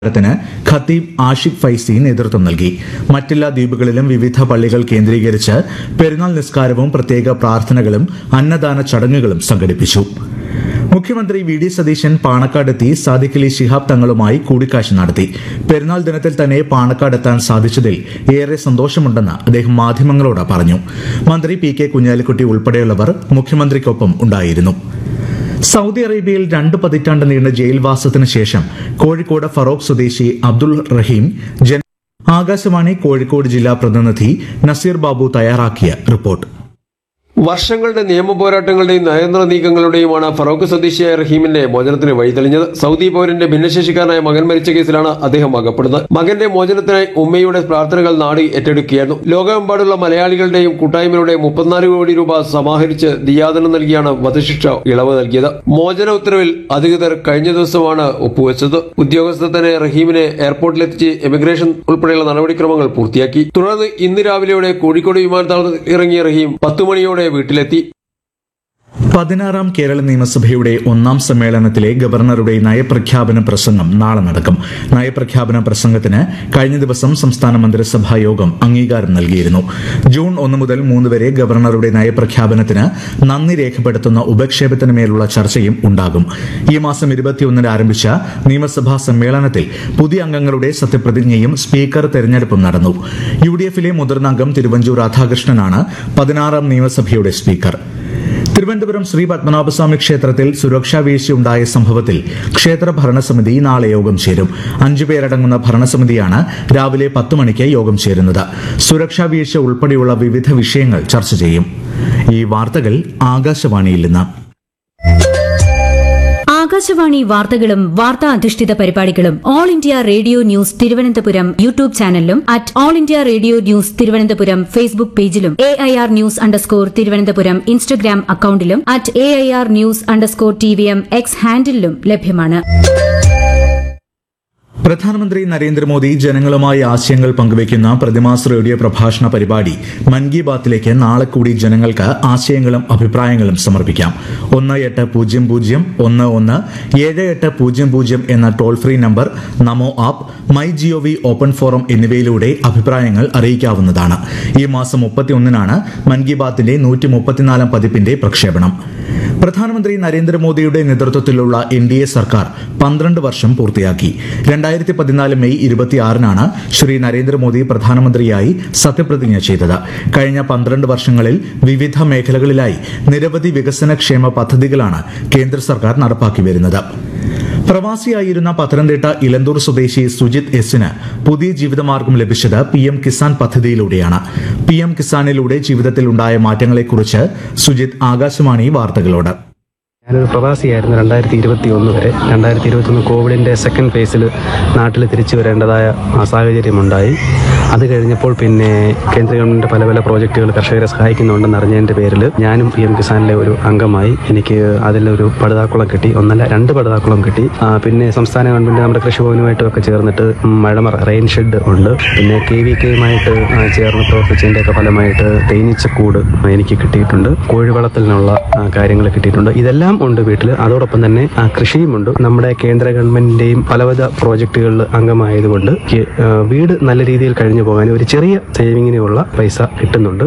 ത്തിന് ഖത്തീബ് ആഷിഖ് ഫൈസി നേതൃത്വം നൽകി മറ്റെല്ലാ ദ്വീപുകളിലും വിവിധ പള്ളികൾ കേന്ദ്രീകരിച്ച് പെരുന്നാൾ നിസ്കാരവും പ്രത്യേക പ്രാർത്ഥനകളും അന്നദാന ചടങ്ങുകളും സംഘടിപ്പിച്ചു മുഖ്യമന്ത്രി വി ഡി സതീശൻ പാണക്കാടെത്തി സാദിഖ് അലി ശിഹാബ് തങ്ങളുമായി കൂടിക്കാഴ്ച നടത്തി പെരുന്നാൾ ദിനത്തിൽ തന്നെ പാണക്കാടെത്താൻ സാധിച്ചതിൽ ഏറെ സന്തോഷമുണ്ടെന്ന് അദ്ദേഹം മാധ്യമങ്ങളോട് പറഞ്ഞു മന്ത്രി പി കെ കുഞ്ഞാലിക്കുട്ടി ഉൾപ്പെടെയുള്ളവർ മുഖ്യമന്ത്രിക്കൊപ്പം ഉണ്ടായിരുന്നു സൗദി അറേബ്യയിൽ രണ്ട് പതിറ്റാണ്ട് നീണ്ട ജയിൽവാസത്തിന് ശേഷം കോഴിക്കോട് ഫറോക്ക് സ്വദേശി അബ്ദുൾ റഹീം ജൻ ആകാശവാണി കോഴിക്കോട് ജില്ലാ പ്രതിനിധി നസീർ ബാബു തയ്യാറാക്കിയ റിപ്പോർട്ട് വർഷങ്ങളുടെ നിയമ പോരാട്ടങ്ങളുടെയും നയതന്ത്ര നീക്കങ്ങളുടെയുമാണ് ഫറോക്ക് സ്വദേശിയായ റഹീമിന്റെ മോചനത്തിന് വഴിതെളിഞ്ഞത് സൗദി പൗരന്റെ ഭിന്നശേഷിക്കാരനായ മകൻ മരിച്ച കേസിലാണ് അദ്ദേഹം അകപ്പെടുന്നത് മകന്റെ മോചനത്തിനായി ഉമ്മയുടെ പ്രാർത്ഥനകൾ നാട് ഏറ്റെടുക്കുകയായിരുന്നു ലോകമെമ്പാടുള്ള മലയാളികളുടെയും കൂട്ടായ്മയുടെ മുപ്പത്തിനാല് കോടി രൂപ സമാഹരിച്ച് ദിയാദനം നൽകിയാണ് വധശിക്ഷ ഇളവ് നൽകിയത് മോചന ഉത്തരവിൽ അധികൃതർ കഴിഞ്ഞ ദിവസമാണ് ഒപ്പുവെച്ചത് ഉദ്യോഗസ്ഥർ തന്നെ റഹീമിനെ എയർപോർട്ടിലെത്തിച്ച് എമിഗ്രേഷൻ ഉൾപ്പെടെയുള്ള നടപടിക്രമങ്ങൾ പൂർത്തിയാക്കി തുടർന്ന് ഇന്ന് രാവിലെയോടെ കോഴിക്കോട് വിമാനത്താവളത്തിൽ ഇറങ്ങിയ റഹീം പത്തു മണിയോടെ വീട്ടിലെത്തി പതിനാറാം കേരള നിയമസഭയുടെ ഒന്നാം സമ്മേളനത്തിലെ ഗവർണറുടെ നയപ്രഖ്യാപന പ്രസംഗം നാളെ നടക്കും നയപ്രഖ്യാപന പ്രസംഗത്തിന് കഴിഞ്ഞ ദിവസം സംസ്ഥാന മന്ത്രിസഭാ യോഗം അംഗീകാരം നൽകിയിരുന്നു ജൂൺ ഒന്ന് മുതൽ മൂന്ന് വരെ ഗവർണറുടെ നയപ്രഖ്യാപനത്തിന് നന്ദി രേഖപ്പെടുത്തുന്ന ഉപക്ഷേപത്തിന് മേലുള്ള ചർച്ചയും ഉണ്ടാകും ഈ മാസം ഇരുപത്തിയൊന്നിന് ആരംഭിച്ച നിയമസഭാ സമ്മേളനത്തിൽ പുതിയ അംഗങ്ങളുടെ സത്യപ്രതിജ്ഞയും സ്പീക്കർ തെരഞ്ഞെടുപ്പും നടന്നു യു ഡി എഫിലെ മുതിർന്ന അംഗം തിരുവഞ്ചൂർ രാധാകൃഷ്ണനാണ് പതിനാറാം നിയമസഭയുടെ സ്പീക്കർ തിരുവനന്തപുരം ശ്രീ പത്മനാഭസ്വാമി ക്ഷേത്രത്തിൽ സുരക്ഷാ വീഴ്ചയുണ്ടായ സംഭവത്തിൽ ക്ഷേത്ര ഭരണസമിതി നാളെ യോഗം ചേരും അഞ്ചു പേരടങ്ങുന്ന ഭരണസമിതിയാണ് രാവിലെ പത്ത് മണിക്ക് യോഗം ചേരുന്നത് സുരക്ഷാ വീഴ്ച ഉൾപ്പെടെയുള്ള വിവിധ വിഷയങ്ങൾ ചർച്ച ചെയ്യും ഈ വാർത്തകൾ ആകാശവാണിയിൽ നിന്ന് ആകാശവാണി വാർത്തകളും വാർത്താ അധിഷ്ഠിത പരിപാടികളും all India radio news Thiruvananthapuram YouTube ചാനലിലും at all India radio news Thiruvananthapuram Facebook പേജിലും A I R news underscore Thiruvananthapuram Instagram അക്കൌണ്ടിലും at A I R news underscore T V M X ഹാൻഡിലും ലഭ്യമാണ് പ്രധാനമന്ത്രി നരേന്ദ്രമോദി ജനങ്ങളുമായി ആശയങ്ങൾ പങ്കുവയ്ക്കുന്ന പ്രതിമാസ റേഡിയോ പ്രഭാഷണ പരിപാടി മൻ കി ബാത്തിലേക്ക് നാളെ കൂടി ജനങ്ങൾക്ക് ആശയങ്ങളും അഭിപ്രായങ്ങളും സമർപ്പിക്കാം ഒന്ന് എട്ട് പൂജ്യം പൂജ്യം ഒന്ന് ഒന്ന് ഏഴ് എട്ട് പൂജ്യം പൂജ്യം എന്ന toll free number Namo app my GOV open forum എന്നിവയിലൂടെ അഭിപ്രായങ്ങൾ അറിയിക്കാവുന്നതാണ് ഈ മാസം മുപ്പത്തിയൊന്നിനാണ് മൻ കി ബാത്തിന്റെ നൂറ്റി മുപ്പത്തിനാലാം പതിപ്പിന്റെ പ്രക്ഷേപണം പ്രധാനമന്ത്രി നരേന്ദ്രമോദിയുടെ നേതൃത്വത്തിലുള്ള എൻ ഡി എ സർക്കാർ പന്ത്രണ്ട് വർഷം പൂർത്തിയാക്കി രണ്ടായിരത്തി പതിനാല് മെയ് ഇരുപത്തിയാറിനാണ് ശ്രീ നരേന്ദ്രമോദി പ്രധാനമന്ത്രിയായി സത്യപ്രതിജ്ഞ ചെയ്തത് കഴിഞ്ഞ പന്ത്രണ്ട് വർഷങ്ങളിൽ വിവിധ മേഖലകളിലായി നിരവധി വികസനക്ഷേമ പദ്ധതികളാണ് കേന്ദ്ര സർക്കാർ നടപ്പാക്കി വരുന്നത് പ്രവാസിയായിരുന്ന പത്തനംതിട്ട ഇലന്തൂർ സ്വദേശി സുജിത് എസിന് പുതിയ ജീവിതമാർഗം ലഭിച്ചത് പി എം കിസാൻ പദ്ധതിയിലൂടെയാണ് പി എം കിസാനിലൂടെ ജീവിതത്തിൽ ഉണ്ടായ മാറ്റങ്ങളെക്കുറിച്ച് സുജിത് ആകാശവാണി വാർത്തകളോട് ഞാനൊരു പ്രവാസിയായിരുന്നു രണ്ടായിരത്തി ഇരുപത്തി ഒന്ന് വരെ രണ്ടായിരത്തി ഇരുപത്തി ഒന്ന് കോവിഡിൻ്റെ സെക്കൻഡ് ഫേസിൽ നാട്ടിൽ തിരിച്ചു വരേണ്ടതായ ആ സാഹചര്യമുണ്ടായി അത് കഴിഞ്ഞപ്പോൾ പിന്നെ കേന്ദ്ര ഗവൺമെൻറ് പല പല പ്രോജക്റ്റുകൾ കർഷകരെ സഹായിക്കുന്നുണ്ടെന്ന് അറിഞ്ഞതിൻ്റെ പേരിൽ ഞാനും പി എം കിസാനിലെ ഒരു അംഗമായി എനിക്ക് അതിലൊരു പടുതാക്കുളം കിട്ടി ഒന്നല്ല രണ്ട് പടുതാക്കുളം കിട്ടി ആ, പിന്നെ സംസ്ഥാന ഗവൺമെൻറ് നമ്മുടെ കൃഷിഭവനുമായിട്ടും ഒക്കെ ചേർന്നിട്ട് മഴമറ റെയിൻ ഷെഡ് ഉണ്ട് പിന്നെ കെ വി കെയുമായിട്ട് ചേർന്ന് പ്രവർത്തിച്ചതിൻ്റെയൊക്കെ ഫലമായിട്ട് തേനീച്ചക്കൂട് എനിക്ക് കിട്ടിയിട്ടുണ്ട് കോഴി വളർത്തലിനുള്ള കാര്യങ്ങൾ കിട്ടിയിട്ടുണ്ട് ഇതെല്ലാം ഉണ്ട് വീട്ടിൽ അതോടൊപ്പം തന്നെ ആ, കൃഷിയുമുണ്ട് നമ്മുടെ കേന്ദ്ര ഗവൺമെന്റിന്റെയും പലവിധ പ്രോജക്റ്റുകളിൽ അംഗമായതുകൊണ്ട് എനിക്ക്, ആ, വീട് നല്ല രീതിയിൽ കഴിഞ്ഞു പോകാൻ ഒരു ചെറിയ സേവിങ്ങിനുള്ള പൈസ കിട്ടുന്നുണ്ട്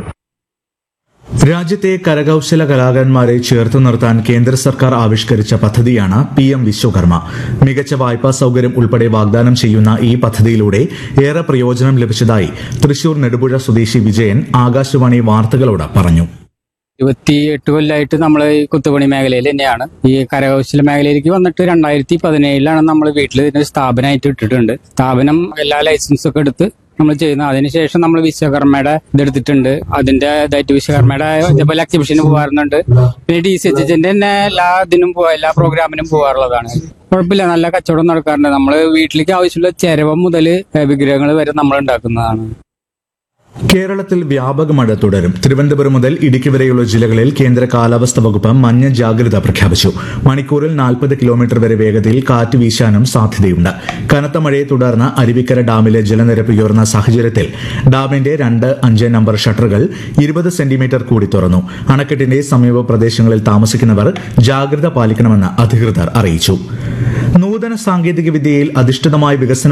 രാജ്യത്തെ കരകൌശല കലാകാരന്മാരെ ചേർത്ത് നിർത്താൻ കേന്ദ്ര സർക്കാർ ആവിഷ്കരിച്ച പദ്ധതിയാണ് പി എം വിശ്വകർമ്മ മികച്ച വായ്പാ സൌകര്യം ഉൾപ്പെടെ വാഗ്ദാനം ചെയ്യുന്ന ഈ പദ്ധതിയിലൂടെ ഏറെ പ്രയോജനം ലഭിച്ചതായി തൃശൂർ നെടുപുഴ സ്വദേശി വിജയൻ ആകാശവാണി വാർത്തകളോട് പറഞ്ഞു ഇരുപത്തി എട്ട് കൊല്ലമായിട്ട് നമ്മൾ ഈ കുത്തുപണി മേഖലയിൽ തന്നെയാണ് ഈ കരകൗശല മേഖലയിലേക്ക് വന്നിട്ട് രണ്ടായിരത്തി പതിനേഴിലാണ് നമ്മൾ വീട്ടിൽ ഇതിന് സ്ഥാപനമായിട്ട് ഇട്ടിട്ടുണ്ട് സ്ഥാപനം എല്ലാ ലൈസൻസും ഒക്കെ എടുത്ത് നമ്മൾ ചെയ്യുന്നത് അതിനുശേഷം നമ്മൾ വിശ്വകർമ്മയുടെ ഇതെടുത്തിട്ടുണ്ട് അതിന്റെ ഇതായിട്ട് വിശ്വകർമ്മയുടെ ഇതേപോലെ എക്സിബിഷന് പോകാറുണ്ട് പിന്നെ ഡി സി എച്ച് എച്ചിന്റെ തന്നെ എല്ലാ ഇതിനും പോവാ എല്ലാ പ്രോഗ്രാമിനും പോകാറുള്ളതാണ് കുഴപ്പമില്ല നല്ല കച്ചവടം നടക്കാറുണ്ട് നമ്മൾ വീട്ടിലേക്ക് ആവശ്യമുള്ള ചെരവം മുതൽ വിഗ്രഹങ്ങൾ വരെ നമ്മൾ ഉണ്ടാക്കുന്നതാണ് കേരളത്തിൽ വ്യാപക മഴ തുടരും തിരുവനന്തപുരം മുതൽ ഇടുക്കി വരെയുള്ള ജില്ലകളിൽ കേന്ദ്ര കാലാവസ്ഥ വകുപ്പ് മഞ്ഞ ജാഗ്രത പ്രഖ്യാപിച്ചു മണിക്കൂറിൽ നാൽപ്പത് കിലോമീറ്റർ വരെ വേഗതയിൽ കാറ്റ് വീശാനും സാധ്യതയുണ്ട് കനത്ത മഴയെ തുടർന്ന് അരുവിക്കര ഡാമിലെ ജലനിരപ്പ് ഉയർന്ന സാഹചര്യത്തിൽ ഡാമിന്റെ രണ്ട് അഞ്ച് നമ്പർ ഷട്ടറുകൾ ഇരുപത് സെന്റിമീറ്റർ കൂടി തുറന്നു അണക്കെട്ടിന്റെ സമീപ പ്രദേശങ്ങളിൽ താമസിക്കുന്നവർ ജാഗ്രത പാലിക്കണമെന്ന് അധികൃതർ അറിയിച്ചു നൂതന സാങ്കേതിക വിദ്യയിൽ അധിഷ്ഠിതമായ വികസനം